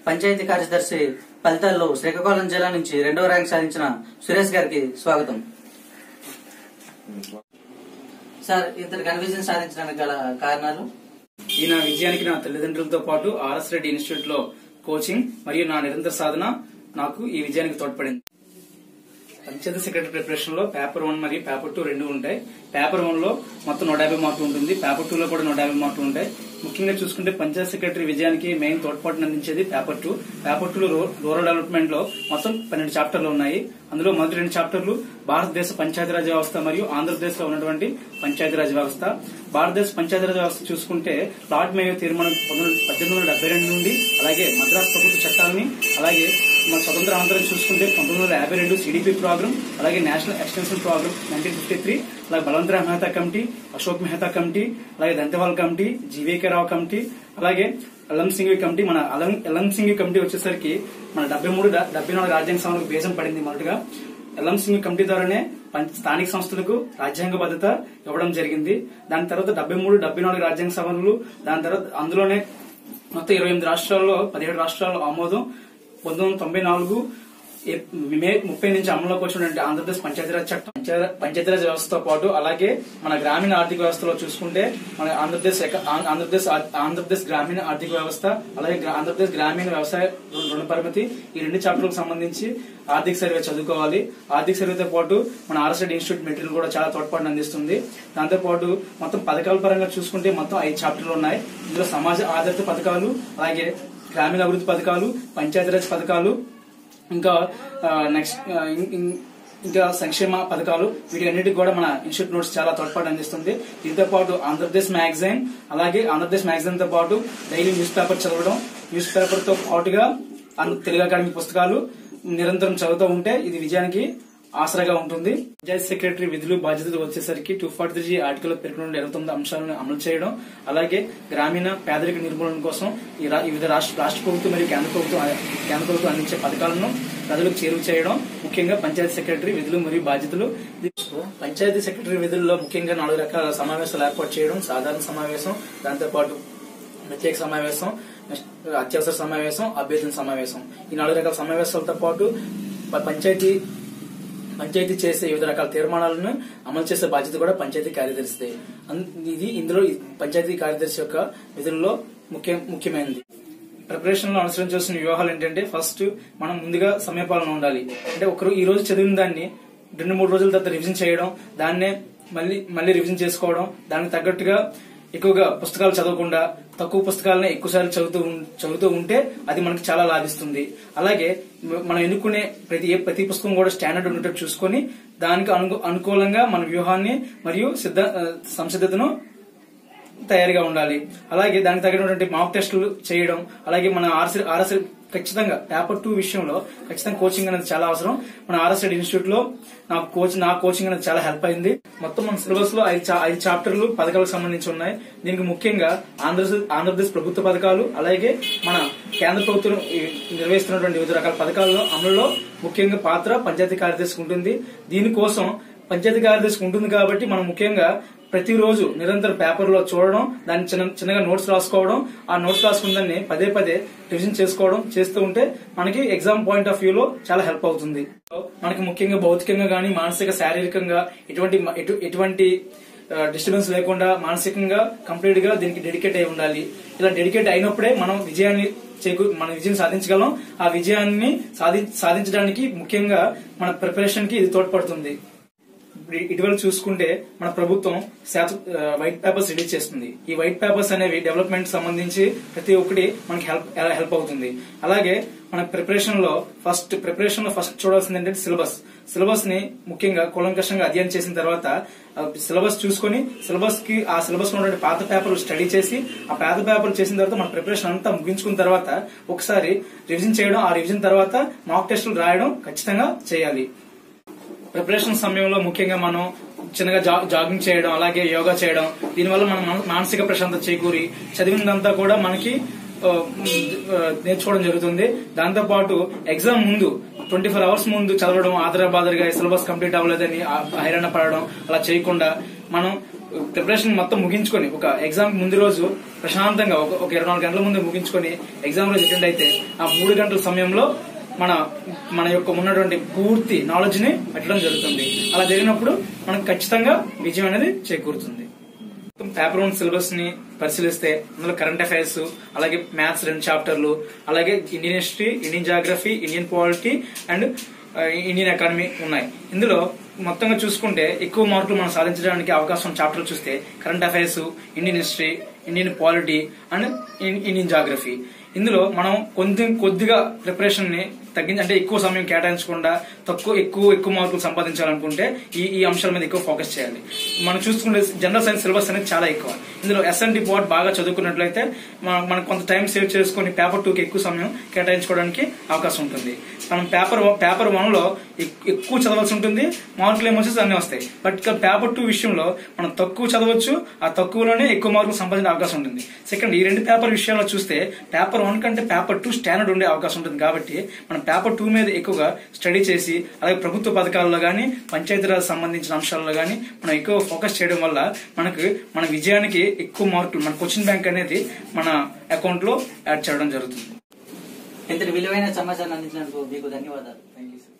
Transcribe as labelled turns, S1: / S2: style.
S1: పంచాయతీ కార్యదర్శి ఫలితాల్లో శ్రీకాకుళం జిల్లా నుంచి రెండవ ర్యాంక్ సాధించిన సురేష్ గారికి స్వాగతం సార్ ఇతను ఘన విజయం సాధించడానికి గల కారణాలు
S2: ఈ నా విజయానికి నా తల్లిదండ్రులతో పాటు ఆర్ఎస్ రెడ్డి ఇన్స్టిట్యూట్ లో కోచింగ్ మరియు నా నిరంతర సాధన నాకు ఈ విజయానికి తోడ్పడింది పంచాయతీ సెక్రటరీ ప్రిపరేషన్ లో పేపర్ వన్ మరియు పేపర్ టూ రెండు ఉంటాయి పేపర్ వన్ లో మొత్తం నూట యాభై మార్కులు ఉంటుంది పేపర్ టూ లో కూడా నూట యాభై మార్కులు ఉంటాయి ముఖ్యంగా చూసుకుంటే పంచాయత్ సెక్రటరీ విజయానికి మెయిన్ తోడ్పాటును అందించేది పేపర్ టూ పేపర్ టూ లో రూ- రూరల్ డెవలప్మెంట్ లో మొత్తం పన్నెండు చాప్టర్లు ఉన్నాయి అందులో మొదటి రెండు చాప్టర్లు భారతదేశ పంచాయతీరాజ్ వ్యవస్థ మరియు ఆంధ్రప్రదేశ్ లో ఉన్నటువంటి పంచాయతీరాజ్ వ్యవస్థ భారతదేశ పంచాయతీరాజ్ వ్యవస్థ చూసుకుంటే లార్డ్ మేయో తీర్మానం పంతొమ్మిది- పద్దెనిమిది వందల డెబ్బై రెండు నుండి అలాగే మద్రాసు ప్రభుత్వ చట్టాలని అలాగే మన స్వతంత్ర అనంతరం చూసుకుంటే పంతొమ్మిది వందల యాభై రెండు సిడిపి ప్రోగ్రామ్ అలాగే national extension program nineteen fifty three అలాగే బలవంతరావు మెహతా కమిటీ అశోక్ మెహతా కమిటీ అలాగే Dantwala committee GVK Rao committee అలాగే అల్లం సింగ్ కమిటీ మన అల్లం అల్లం సింగ్ కమిటీ వచ్చేసరికి మన డెబ్బై మూడు డెబ్బై నాలుగు రాజ్యాంగ సభలకు బేసం పడింది మొదటగా ఎల్ఎం సింగ్ కమిటీ ద్వారానే పంచ- స్థానిక సంస్థలకు రాజ్యాంగ భద్రత ఇవ్వడం జరిగింది దాని తర్వాత డెబ్బై మూడు డెబ్బై నాలుగు రాజ్యాంగ సభలు దాని తర్వాత అందులోనే మొత్తం ఇరవై ఎనిమిది రాష్ట్రాల్లో పదిహేడు రాష్ట్రాల్లో ఆమోదం పంతొమ్మిది వందల తొంభై నాలుగు ఏప్- మే ముప్పై నుంచి అమలులోకి వచ్చినటువంటి ఆంధ్రప్రదేశ్ పంచాయతీరాజ్ చట్టం పంచాయ- పంచాయతీరాజ్ వ్యవస్థతో పాటు అలాగే మన గ్రామీణ ఆర్థిక వ్యవస్థలో చూసుకుంటే మన ఆంధ్రప్రదేశ్ ఎక- ఆం- ఆంధ్రప్రదేశ్ ఆ- ఆంధ్రప్రదేశ్ గ్రామీణ ఆర్థిక వ్యవస్థ అలాగే గ్రా- ఆంధ్రప్రదేశ్ గ్రామీణ వ్యవసాయ రు- రుణ పరిమితి ఈ రెండు చాప్టర్లకు సంబంధించి ఆర్థిక సర్వే చదువుకోవాలి ఆర్థిక సర్వేతో పాటు మన ఆర్ఎస్ఎడ్ ఇన్స్టిట్యూట్ మెటీరియల్ కూడా చాలా తోడ్పాటును అందిస్తుంది దాంతో పాటు మొత్తం పథకాల పరంగా చూసుకుంటే మొత్తం ఐదు చాప్టర్లు ఉన్నాయి ఇందులో సమాజ ఆధారిత పథకాలు అలాగే గ్రామీణ అభివృద్ధి పథకాలు పంచాయతీరాజ్ పథకాలు ఇంకా నెక్స్ట్ ఇంకా సంక్షేమ పథకాలు వీటి అన్నిటికి కూడా మన ఇన్స్టిట్యూట్ నోట్స్ చాలా తోడ్పాటు అందిస్తుంది దీంతో పాటు ఆంధ్రప్రదేశ్ మ్యాగజైన్ అలాగే ఆంధ్రప్రదేశ్ మ్యాగజైన్ తో పాటు డైలీ న్యూస్ పేపర్ చదవడం న్యూస్ పేపర్ తో పాటుగా అన్- తెలుగు అకాడమీ పుస్తకాలు నిరంతరం చదువుతూ ఉంటే ఇది విజయానికి ఆసరాగా ఉంటుంది పంచాయతీ సెక్రటరీ విధులు బాధ్యతలు వచ్చేసరికి టూ ఫార్టీ త్రీ ఆర్టికల్ పేర్కొన్న ఇరవై తొమ్మిది అంశాలను అమలు చేయడం అలాగే గ్రామీణ పేదరిక నిర్మూలన కోసం ఈ రా- వివిధ రాష్ట్ర రాష్ట్ర ప్రభుత్వం మరియు కేంద్ర ప్రభుత్వం కేంద్ర ప్రభుత్వం అందించే పథకాలను ప్రజలకు చేరువ చేయడం ముఖ్యంగా పంచాయతీ సెక్రటరీ విధులు మరియు బాధ్యతలు పంచాయతీ సెక్రటరీ విధుల్లో ముఖ్యంగా నాలుగు రకాల సమావేశాలు ఏర్పాటు చేయడం సాధారణ సమావేశం దాంతోపాటు ప్రత్యేక సమావేశం నెక్స్ట్ అత్యవసర సమావేశం అభ్యర్థన సమావేశం ఈ నాలుగు రకాల సమావేశాలతో పాటు ప- పంచాయతీ పంచాయతీ చేసే వివిధ రకాల తీర్మానాలను అమలు చేసే బాధ్యత కూడా పంచాయతీ కార్యదర్శిదే అన్- ఇది ఇందులో ఈ పంచాయతీ కార్యదర్శి యొక్క విధుల్లో ముఖ్య ముఖ్యమైనది ప్రిపరేషన్ లో అనుసరించాల్సిన వ్యూహాలు ఏంటంటే ఫస్ట్ మనం ముందుగా సమయపాలన ఉండాలి అంటే ఒకరు ఈ రోజు చదివిన దాన్ని రెండు మూడు రోజుల తర్వాత రివిజన్ చేయడం దాన్నే మళ్ళీ మళ్ళీ రివిజన్ చేసుకోవడం దానికి తగ్గట్టుగా ఎక్కువగా పుస్తకాలు చదవకుండా తక్కువ పుస్తకాలనే ఎక్కువసార్లు చదువుతూ ఉం- చదువుతూ ఉంటే అది మనకి చాలా లాభిస్తుంది అలాగే మ- మనం ఎన్నుకునే ప్రతి ఏ ప్రతి పుస్తకం కూడా స్టాండర్డ్ ఉండేటట్టు చూసుకొని దానికి అను- అనుకూలంగా మన వ్యూహాన్ని మరియు సిద్ధ ఆ, సంసిద్ధతను తయారుగా ఉండాలి అలాగే దానికి తగినటువంటి మాక్ టెస్టులు చేయడం అలాగే మన ఆర్ఎస్ ఆర్ఎస్ ఖచ్చితంగా పేపర్ టూ విషయంలో ఖచ్చితంగా కోచింగ్ అనేది చాలా అవసరం మన ఆర్ఎస్ఎడ్ ఇన్స్టిట్యూట్ లో నా కోచ్ నా కోచింగ్ అనేది చాలా హెల్ప్ అయింది మొత్తం మన సిలబస్ లో ఐదు చా- ఐదు చాప్టర్లు పథకాలకు సంబంధించి ఉన్నాయి దీనికి ముఖ్యంగా ఆంధ్రప్రదేశ్ ఆంధ్రప్రదేశ్ ప్రభుత్వ పథకాలు అలాగే మన కేంద్ర ప్రభుత్వం ఈ నిర్వహిస్తున్నటువంటి వివిధ రకాల పథకాల్లో అమలులో ముఖ్యంగా పాత్ర పంచాయతీ కార్యదర్శికి ఉంటుంది దీనికోసం పంచాయతీ కార్యదర్శికి ఉంటుంది కాబట్టి మనం ముఖ్యంగా ప్రతిరోజు నిరంతరం పేపర్ లో చూడడం దాన్ని చిన్న చిన్నగా నోట్స్ రాసుకోవడం ఆ నోట్స్ రాసుకున్న దాన్ని పదే పదే రివిజన్ చేసుకోవడం చేస్తూ ఉంటే మనకి ఎగ్జామ్ పాయింట్ ఆఫ్ వ్యూ లో చాలా హెల్ప్ అవుతుంది మనకి ముఖ్యంగా భౌతికంగా గానీ మానసిక శారీరకంగా ఎటువంటి ఎటు- ఎటువంటి డిస్టర్బెన్స్ లేకుండా మానసికంగా కంప్లీట్ గా దీనికి డెడికేట్ అయి ఉండాలి ఇలా డెడికేట్ అయినప్పుడే మనం విజయాన్ని చేకూ మన విజయం సాధించగలం ఆ విజయాన్ని సాధి సాధించడానికి ముఖ్యంగా మన ప్రిపరేషన్ కి ఇది తోడ్పడుతుంది ఇప్పుడు ఇటీవల చూసుకుంటే మన ప్రభుత్వం శాత వైట్ పేపర్స్ రిలీజ్ చేస్తుంది ఈ వైట్ పేపర్స్ అనేవి డెవలప్మెంట్ సంబంధించి ప్రతి ఒక్కటి మనకి హెల్ప్ హెల్ప్ అవుతుంది అలాగే మన ప్రిపరేషన్ లో ఫస్ట్ ప్రిపరేషన్ లో ఫస్ట్ చూడాల్సింది ఏంటంటే సిలబస్ సిలబస్ ని ముఖ్యంగా కూలంకషంగా అధ్యయనం చేసిన తర్వాత సిలబస్ చూసుకొని సిలబస్ కి ఆ సిలబస్ లో ఉన్న పాత పేపర్లు స్టడీ చేసి ఆ పాత పేపర్లు చేసిన తర్వాత మన ప్రిపరేషన్ అంతా ముగించుకున్న తర్వాత ఒకసారి రివిజన్ చేయడం ఆ రివిజన్ తర్వాత మాక్ టెస్టులు రాయడం ఖచ్చితంగా చేయాలి ప్రిపరేషన్ సమయంలో ముఖ్యంగా మనం చిన్నగా జా- జాగింగ్ చేయడం అలాగే యోగా చేయడం దీనివల్ల మన మన- మానసిక ప్రశాంతత చేకూరి చదివినదంతా కూడా మనకి ఆ, ఆ, నేర్చుకోవడం జరుగుతుంది దాంతో పాటు ఎగ్జామ్ ముందు ట్వంటీ ఫోర్ అవర్స్ ముందు చదవడం ఆదర బాదరగా సిలబస్ కంప్లీట్ అవ్వలేదని ఆ- హైరాణ పడడం అలా చేయకుండా మనం ప్రిపరేషన్ మొత్తం ముగించుకొని ఒక ఎగ్జామ్ ముందు రోజు ప్రశాంతంగా ఒక ఒక ఇరవై నాలుగు గంటల ముందు ముగించుకొని ఎగ్జామ్ రోజు అటెండ్ అయితే ఆ మూడు గంటల సమయంలో మన మన యొక్క ఉన్నటువంటి పూర్తి నాలెడ్జ్ ని పెట్టడం జరుగుతుంది అలా జరిగినప్పుడు మనకు ఖచ్చితంగా విజయం అనేది చేకూరుతుంది పేపర్ వన్ సిలబస్ ని పరిశీలిస్తే అందులో కరెంట్ అఫైర్స్ అలాగే మ్యాథ్స్ రెండు చాప్టర్లు అలాగే Indian history Indian geography Indian polity and Indian economy ఉన్నాయి ఇందులో మొత్తంగా చూసుకుంటే ఎక్కువ మార్కులు మనం సాధించడానికి అవకాశం చాప్టర్లు చూస్తే current affairs Indian history Indian polity and Indian geography ఇందులో మనం కొంచెం కొద్దిగా ప్రిపరేషన్ ని తగ్గించి అంటే ఎక్కువ సమయం కేటాయించకుండా తక్కువ ఎక్కువ ఎక్కువ మార్కులు సంపాదించాలనుకుంటే ఈ ఈ అంశాల మీద ఎక్కువ ఫోకస్ చేయాలి మనం చూసుకుంటే జనరల్ సైన్స్ సిలబస్ అనేది చాలా ఎక్కువ ఇందులో ఎస్ఎన్డి బోర్డ్ బాగా చదువుకున్నట్లయితే మన- మనం కొంత టైం సేవ్ చేసుకొని పేపర్ టూకి ఎక్కువ సమయం కేటాయించుకోవడానికి అవకాశం ఉంటుంది మనం పేపర్ పేపర్ వన్ లో ఎక్- ఎక్కువ చదవాల్సి ఉంటుంది మార్కులు ఏమొచ్చేసి అన్నీ వస్తాయి బట్ ఇక్కడ పేపర్ టూ విషయంలో మనం తక్కువ చదవచ్చు ఆ తక్కువలోనే ఎక్కువ మార్కులు సంపాదించే అవకాశం ఉంటుంది సెకండ్ ఈ రెండు పేపర్ విషయాల్లో చూస్తే పేపర్ వన్ కంటే పేపర్ టూ స్టాండర్డ్ ఉండే అవకాశం ఉంటుంది కాబట్టి మనం పేపర్ టూ మీద ఎక్కువగా స్టడీ చేసి అలాగే ప్రభుత్వ పథకాల్లో కానీ పంచాయతీరాజ్ సంబంధించిన అంశాల్లో కానీ మనం ఎక్కువ ఫోకస్ చేయడం వల్ల మనకు మన విజయానికి ఎక్కువ మార్కులు మన క్వశ్చన్ బ్యాంక్ అనేది మన అకౌంట్ లో యాడ్ చేయడం జరుగుతుంది
S1: ఇంతటి విలువైన సమాచారం అందించినందుకు మీకు ధన్యవాదాలు
S2: థ్యాంక్ యూ సార్